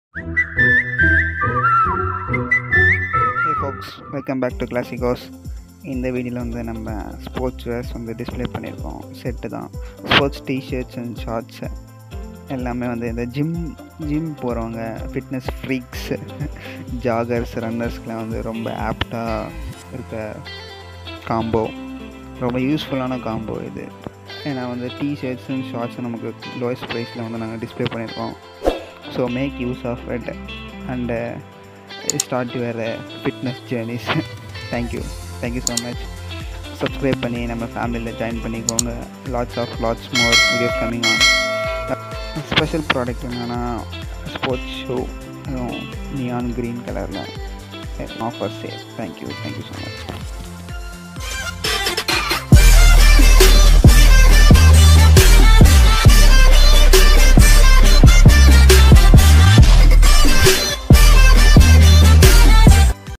hey folks welcome back to Classicos இந்த வீடியோவில் வந்து நம்ம ஸ்போர்ட்ஸ் வேர்ஸ் வந்து டிஸ்ப்ளே பண்ணியிருக்கோம் செட்டு தான் ஸ்போர்ட்ஸ் டிஷர்ட்ஸ் அண்ட் ஷார்ட்ஸு எல்லாமே வந்து இந்த ஜிம் ஜிம் போகிறவங்க ஃபிட்னஸ் ஃப்ரீக்ஸ் ஜாகர்ஸ் ரன்னர்ஸ்க்கெலாம் வந்து ரொம்ப ஆப்டாக இருக்க காம்போ ரொம்ப யூஸ்ஃபுல்லான காம்போ இது ஏன்னா வந்து டிஷர்ட்ஸ் அண்ட் ஷார்ட்ஸ் நமக்கு லோயஸ்ட் ப்ரைஸில் வந்து நாங்கள் டிஸ்ப்ளே பண்ணியிருக்கோம் so make use of it and start your fitness journeys thank you thank you so much subscribe பண்ணி நம்ம ஃபேமிலியில் ஜாயின் பண்ணிக்கோங்க lots of lots more videos coming on special product என்னென்னா ஸ்போர்ட்ஸ் ஷூ நியான் க்ரீன் கலரில் offer sale thank you thank you so much